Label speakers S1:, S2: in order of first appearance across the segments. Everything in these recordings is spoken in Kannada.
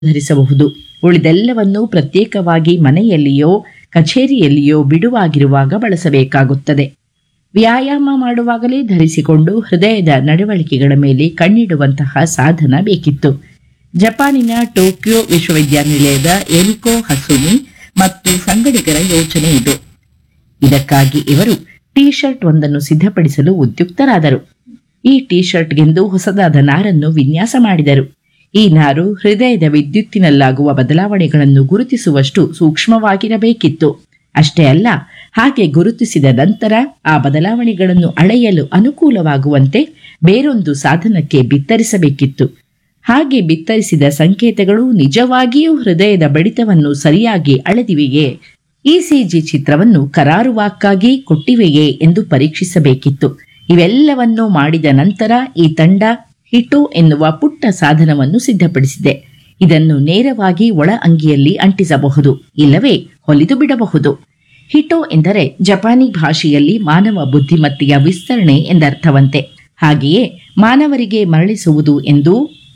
S1: ಧರಿಸಬಹುದು ಉಳಿದೆಲ್ಲವನ್ನು ಪ್ರತ್ಯೇಕವಾಗಿ ಮನೆಯಲ್ಲಿಯೋ ಕಚೇರಿಯಲ್ಲಿಯೋ ಬಿಡುವಾಗಿರುವಾಗ ಬಳಸಬೇಕಾಗುತ್ತದೆ ವ್ಯಾಯಾಮ ಮಾಡುವಾಗಲೇ ಧರಿಸಿಕೊಂಡು ಹೃದಯದ ನಡವಳಿಕೆಗಳ ಮೇಲೆ ಕಣ್ಣಿಡುವಂತಹ ಸಾಧನ ಬೇಕಿತ್ತು ಜಪಾನಿನ ಟೋಕಿಯೋ ವಿಶ್ವವಿದ್ಯಾನಿಲಯದ ಎರಿಕೋ ಹಸುಮಿ ಮತ್ತು ಸಂಗಡಿಗರ ಯೋಚನೆ ಇದು ಇದಕ್ಕಾಗಿ ಇವರು ಟಿ ಶರ್ಟ್ ಒಂದನ್ನು ಸಿದ್ಧಪಡಿಸಲು ಉದ್ಯುಕ್ತರಾದರು ಈ ಟಿ ಶರ್ಟ್ಗೆಂದು ಹೊಸದಾದ ನಾರನ್ನು ವಿನ್ಯಾಸ ಮಾಡಿದರು ಈ ನಾರು ಹೃದಯದ ವಿದ್ಯುತ್ತಿನಲ್ಲಾಗುವ ಬದಲಾವಣೆಗಳನ್ನು ಗುರುತಿಸುವಷ್ಟು ಸೂಕ್ಷ್ಮವಾಗಿರಬೇಕಿತ್ತು ಅಷ್ಟೇ ಅಲ್ಲ ಹಾಗೆ ಗುರುತಿಸಿದ ನಂತರ ಆ ಬದಲಾವಣೆಗಳನ್ನು ಅಳೆಯಲು ಅನುಕೂಲವಾಗುವಂತೆ ಬೇರೊಂದು ಸಾಧನಕ್ಕೆ ಬಿತ್ತರಿಸಬೇಕಿತ್ತು ಹಾಗೆ ಬಿತ್ತರಿಸಿದ ಸಂಕೇತಗಳು ನಿಜವಾಗಿಯೂ ಹೃದಯದ ಬಡಿತವನ್ನು ಸರಿಯಾಗಿ ಅಳೆದಿವೆಯೇ ಇಸಿಜಿ ಚಿತ್ರವನ್ನು ಕರಾರುವಾಕ್ಕಾಗಿ ಕೊಟ್ಟಿವೆಯೇ ಎಂದು ಪರೀಕ್ಷಿಸಬೇಕಿತ್ತು ಇವೆಲ್ಲವನ್ನೂ ಮಾಡಿದ ನಂತರ ಈ ತಂಡ ಹಿಟೋ ಎನ್ನುವ ಪುಟ್ಟ ಸಾಧನವನ್ನು ಸಿದ್ಧಪಡಿಸಿದೆ ಇದನ್ನು ನೇರವಾಗಿ ಒಳ ಅಂಗಿಯಲ್ಲಿ ಅಂಟಿಸಬಹುದು ಇಲ್ಲವೇ ಹೊಲಿದು ಬಿಡಬಹುದು ಹಿಟೋ ಎಂದರೆ ಜಪಾನಿ ಭಾಷೆಯಲ್ಲಿ ಮಾನವ ಬುದ್ಧಿಮತ್ತೆಯ ವಿಸ್ತರಣೆ ಎಂದರ್ಥವಂತೆ ಹಾಗೆಯೇ ಮಾನವರಿಗೆ ಮರಳಿಸುವುದು ಎಂದು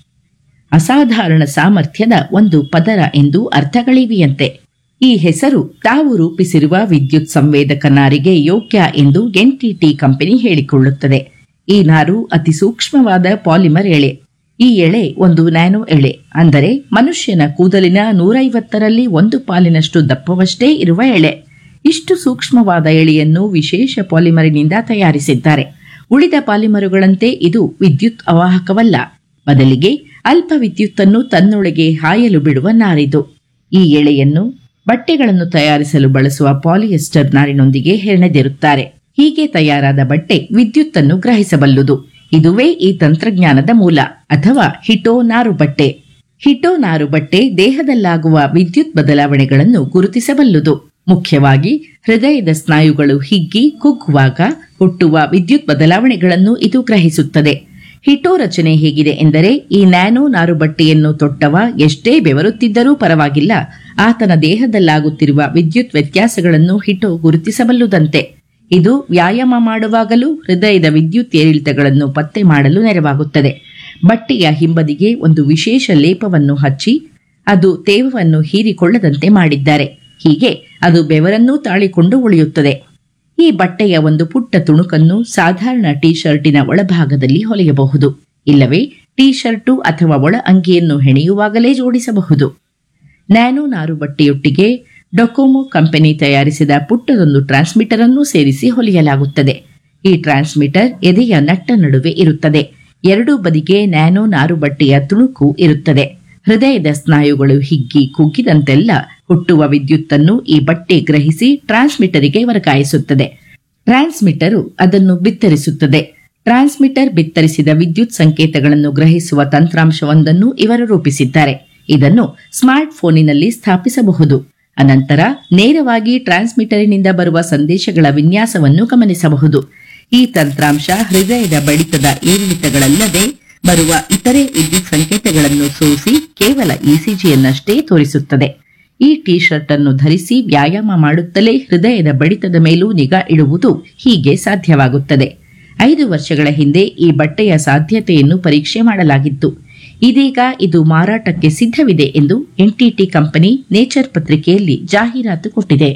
S1: ಅಸಾಧಾರಣ ಸಾಮರ್ಥ್ಯದ ಒಂದು ಪದರ ಎಂದು ಅರ್ಥಗಳಿವೆಯಂತೆ ಈ ಹೆಸರು ತಾವು ರೂಪಿಸಿರುವ ವಿದ್ಯುತ್ ಸಂವೇದಕ ನಾರಿಗೆ ಯೋಗ್ಯ ಎಂದು ಎನ್ಟಿಟಿ ಕಂಪನಿ ಹೇಳಿಕೊಳ್ಳುತ್ತದೆ ಈ ನಾರು ಅತಿ ಸೂಕ್ಷ್ಮವಾದ ಪಾಲಿಮರ್ ಎಳೆ ಈ ಎಳೆ ಒಂದು ನ್ಯಾನೋ ಎಳೆ ಅಂದರೆ ಮನುಷ್ಯನ ಕೂದಲಿನ ನೂರೈವತ್ತರಲ್ಲಿ ಒಂದು ಪಾಲಿನಷ್ಟು ದಪ್ಪವಷ್ಟೇ ಇರುವ ಎಳೆ ಇಷ್ಟು ಸೂಕ್ಷ್ಮವಾದ ಎಳೆಯನ್ನು ವಿಶೇಷ ಪಾಲಿಮರಿನಿಂದ ತಯಾರಿಸಿದ್ದಾರೆ ಉಳಿದ ಪಾಲಿಮರುಗಳಂತೆ ಇದು ವಿದ್ಯುತ್ ಅವಾಹಕವಲ್ಲ ಬದಲಿಗೆ ಅಲ್ಪ ವಿದ್ಯುತ್ತನ್ನು ತನ್ನೊಳಗೆ ಹಾಯಲು ಬಿಡುವ ನಾರಿದು ಈ ಎಳೆಯನ್ನು ಬಟ್ಟೆಗಳನ್ನು ತಯಾರಿಸಲು ಬಳಸುವ ಪಾಲಿಯೆಸ್ಟರ್ ನಾರಿನೊಂದಿಗೆ ಹೆಣೆದಿರುತ್ತಾರೆ ಹೀಗೆ ತಯಾರಾದ ಬಟ್ಟೆ ವಿದ್ಯುತ್ತನ್ನು ಗ್ರಹಿಸಬಲ್ಲುದು ಇದುವೇ ಈ ತಂತ್ರಜ್ಞಾನದ ಮೂಲ ಅಥವಾ ಹಿಟೋ ನಾರು ಬಟ್ಟೆ ಹಿಟೋ ನಾರು ಬಟ್ಟೆ ದೇಹದಲ್ಲಾಗುವ ವಿದ್ಯುತ್ ಬದಲಾವಣೆಗಳನ್ನು ಗುರುತಿಸಬಲ್ಲುದು ಮುಖ್ಯವಾಗಿ ಹೃದಯದ ಸ್ನಾಯುಗಳು ಹಿಗ್ಗಿ ಕುಗ್ಗುವಾಗ ಹುಟ್ಟುವ ವಿದ್ಯುತ್ ಬದಲಾವಣೆಗಳನ್ನು ಇದು ಗ್ರಹಿಸುತ್ತದೆ ಹಿಟೋ ರಚನೆ ಹೇಗಿದೆ ಎಂದರೆ ಈ ನ್ಯಾನೋ ನಾರು ಬಟ್ಟೆಯನ್ನು ತೊಟ್ಟವ ಎಷ್ಟೇ ಬೆವರುತ್ತಿದ್ದರೂ ಪರವಾಗಿಲ್ಲ ಆತನ ದೇಹದಲ್ಲಾಗುತ್ತಿರುವ ವಿದ್ಯುತ್ ವ್ಯತ್ಯಾಸಗಳನ್ನು ಹಿಟೋ ಗುರುತಿಸಬಲ್ಲುದಂತೆ ಇದು ವ್ಯಾಯಾಮ ಮಾಡುವಾಗಲೂ ಹೃದಯದ ವಿದ್ಯುತ್ ಏರಿಳಿತಗಳನ್ನು ಪತ್ತೆ ಮಾಡಲು ನೆರವಾಗುತ್ತದೆ ಬಟ್ಟೆಯ ಹಿಂಬದಿಗೆ ಒಂದು ವಿಶೇಷ ಲೇಪವನ್ನು ಹಚ್ಚಿ ಅದು ತೇವವನ್ನು ಹೀರಿಕೊಳ್ಳದಂತೆ ಮಾಡಿದ್ದಾರೆ ಹೀಗೆ ಅದು ಬೆವರನ್ನೂ ತಾಳಿಕೊಂಡು ಉಳಿಯುತ್ತದೆ ಈ ಬಟ್ಟೆಯ ಒಂದು ಪುಟ್ಟ ತುಣುಕನ್ನು ಸಾಧಾರಣ ಟಿ ಶರ್ಟಿನ ಒಳಭಾಗದಲ್ಲಿ ಹೊಲೆಯಬಹುದು ಇಲ್ಲವೇ ಟಿ ಶರ್ಟು ಅಥವಾ ಒಳ ಅಂಗಿಯನ್ನು ಹೆಣೆಯುವಾಗಲೇ ಜೋಡಿಸಬಹುದು ನ್ಯಾನೋ ನಾರು ಬಟ್ಟೆಯೊಟ್ಟಿಗೆ ಡೊಕೊಮೊ ಕಂಪನಿ ತಯಾರಿಸಿದ ಪುಟ್ಟದೊಂದು ಟ್ರಾನ್ಸ್ಮಿಟರ್ ಅನ್ನು ಸೇರಿಸಿ ಹೊಲಿಯಲಾಗುತ್ತದೆ ಈ ಟ್ರಾನ್ಸ್ಮಿಟರ್ ಎದೆಯ ನಟ್ಟ ನಡುವೆ ಇರುತ್ತದೆ ಎರಡೂ ಬದಿಗೆ ನ್ಯಾನೋ ನಾರು ಬಟ್ಟೆಯ ತುಣುಕು ಇರುತ್ತದೆ ಹೃದಯದ ಸ್ನಾಯುಗಳು ಹಿಗ್ಗಿ ಕುಗ್ಗಿದಂತೆಲ್ಲ ಹುಟ್ಟುವ ವಿದ್ಯುತ್ತನ್ನು ಈ ಬಟ್ಟೆ ಗ್ರಹಿಸಿ ಟ್ರಾನ್ಸ್ಮಿಟರಿಗೆ ವರ್ಗಾಯಿಸುತ್ತದೆ ಟ್ರಾನ್ಸ್ಮಿಟರು ಅದನ್ನು ಬಿತ್ತರಿಸುತ್ತದೆ ಟ್ರಾನ್ಸ್ಮಿಟರ್ ಬಿತ್ತರಿಸಿದ ವಿದ್ಯುತ್ ಸಂಕೇತಗಳನ್ನು ಗ್ರಹಿಸುವ ತಂತ್ರಾಂಶವೊಂದನ್ನು ಇವರು ರೂಪಿಸಿದ್ದಾರೆ ಇದನ್ನು ಸ್ಮಾರ್ಟ್ ಫೋನಿನಲ್ಲಿ ಸ್ಥಾಪಿಸಬಹುದು ಅನಂತರ ನೇರವಾಗಿ ಟ್ರಾನ್ಸ್ಮಿಟರಿನಿಂದ ಬರುವ ಸಂದೇಶಗಳ ವಿನ್ಯಾಸವನ್ನು ಗಮನಿಸಬಹುದು ಈ ತಂತ್ರಾಂಶ ಹೃದಯದ ಬಡಿತದ ಏರಿಳಿತಗಳಲ್ಲದೆ ಬರುವ ಇತರೆ ವಿದ್ಯುತ್ ಸಂಕೇತಗಳನ್ನು ಸೋಸಿ ಕೇವಲ ಇಸಿಜಿಯನ್ನಷ್ಟೇ ತೋರಿಸುತ್ತದೆ ಈ ಟಿ ಶರ್ಟ್ ಅನ್ನು ಧರಿಸಿ ವ್ಯಾಯಾಮ ಮಾಡುತ್ತಲೇ ಹೃದಯದ ಬಡಿತದ ಮೇಲೂ ನಿಗಾ ಇಡುವುದು ಹೀಗೆ ಸಾಧ್ಯವಾಗುತ್ತದೆ ಐದು ವರ್ಷಗಳ ಹಿಂದೆ ಈ ಬಟ್ಟೆಯ ಸಾಧ್ಯತೆಯನ್ನು ಪರೀಕ್ಷೆ ಮಾಡಲಾಗಿತ್ತು ಇದೀಗ ಇದು ಮಾರಾಟಕ್ಕೆ ಸಿದ್ಧವಿದೆ ಎಂದು ಎನ್ಟಿಟಿ ಕಂಪನಿ ನೇಚರ್ ಪತ್ರಿಕೆಯಲ್ಲಿ ಜಾಹೀರಾತು ಕೊಟ್ಟಿದೆ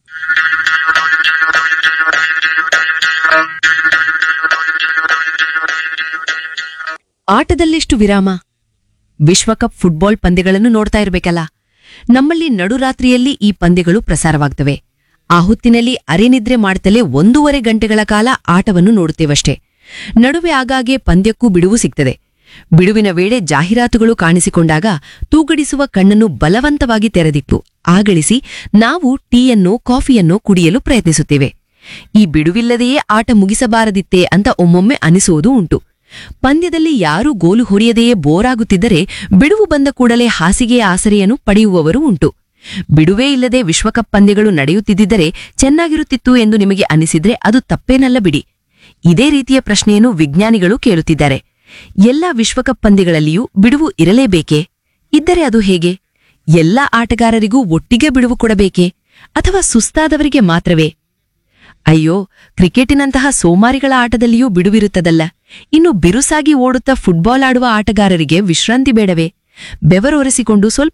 S2: ಆಟದಲ್ಲೆಷ್ಟು ವಿರಾಮ ವಿಶ್ವಕಪ್ ಫುಟ್ಬಾಲ್ ಪಂದ್ಯಗಳನ್ನು ನೋಡ್ತಾ ಇರ್ಬೇಕಲ್ಲ ನಮ್ಮಲ್ಲಿ ನಡುರಾತ್ರಿಯಲ್ಲಿ ಈ ಪಂದ್ಯಗಳು ಪ್ರಸಾರವಾಗ್ತವೆ ಆ ಹೊತ್ತಿನಲ್ಲಿ ಅರೆನಿದ್ರೆ ಮಾಡ್ತಲೇ ಒಂದೂವರೆ ಗಂಟೆಗಳ ಕಾಲ ಆಟವನ್ನು ನೋಡುತ್ತೇವಷ್ಟೇ ನಡುವೆ ಆಗಾಗ್ಗೆ ಪಂದ್ಯಕ್ಕೂ ಬಿಡುವು ಸಿಗ್ತದೆ ಬಿಡುವಿನ ವೇಳೆ ಜಾಹೀರಾತುಗಳು ಕಾಣಿಸಿಕೊಂಡಾಗ ತೂಗಡಿಸುವ ಕಣ್ಣನ್ನು ಬಲವಂತವಾಗಿ ತೆರೆದಿಟ್ಟು ಆಗಳಿಸಿ ನಾವು ಟೀಯನ್ನೋ ಕಾಫಿಯನ್ನೋ ಕುಡಿಯಲು ಪ್ರಯತ್ನಿಸುತ್ತೇವೆ ಈ ಬಿಡುವಿಲ್ಲದೆಯೇ ಆಟ ಮುಗಿಸಬಾರದಿತ್ತೇ ಅಂತ ಒಮ್ಮೊಮ್ಮೆ ಅನಿಸುವುದೂ ಉಂಟು ಪಂದ್ಯದಲ್ಲಿ ಯಾರೂ ಗೋಲು ಹೊಡೆಯದೆಯೇ ಬೋರಾಗುತ್ತಿದ್ದರೆ ಬಿಡುವು ಬಂದ ಕೂಡಲೇ ಹಾಸಿಗೆಯ ಆಸರೆಯನ್ನು ಪಡೆಯುವವರು ಉಂಟು ಬಿಡುವೇ ಇಲ್ಲದೆ ವಿಶ್ವಕಪ್ ಪಂದ್ಯಗಳು ನಡೆಯುತ್ತಿದ್ದರೆ ಚೆನ್ನಾಗಿರುತ್ತಿತ್ತು ಎಂದು ನಿಮಗೆ ಅನಿಸಿದ್ರೆ ಅದು ತಪ್ಪೇನಲ್ಲ ಬಿಡಿ ಇದೇ ರೀತಿಯ ಪ್ರಶ್ನೆಯನ್ನು ವಿಜ್ಞಾನಿಗಳು ಕೇಳುತ್ತಿದ್ದಾರೆ ಎಲ್ಲ ವಿಶ್ವಕಪ್ ಪಂದ್ಯಗಳಲ್ಲಿಯೂ ಬಿಡುವು ಇರಲೇಬೇಕೇ ಇದ್ದರೆ ಅದು ಹೇಗೆ ಎಲ್ಲ ಆಟಗಾರರಿಗೂ ಒಟ್ಟಿಗೆ ಬಿಡುವು ಕೊಡಬೇಕೇ ಅಥವಾ ಸುಸ್ತಾದವರಿಗೆ ಮಾತ್ರವೇ ಅಯ್ಯೋ ಕ್ರಿಕೆಟಿನಂತಹ ಸೋಮಾರಿಗಳ ಆಟದಲ್ಲಿಯೂ ಬಿಡುವಿರುತ್ತದಲ್ಲ ಇನ್ನು ಬಿರುಸಾಗಿ ಓಡುತ್ತಾ ಫುಟ್ಬಾಲ್ ಆಡುವ ಆಟಗಾರರಿಗೆ ವಿಶ್ರಾಂತಿ ಬೇಡವೇ ಬೆವರೊರೆಸಿಕೊಂಡು ಸ್ವಲ್ಪ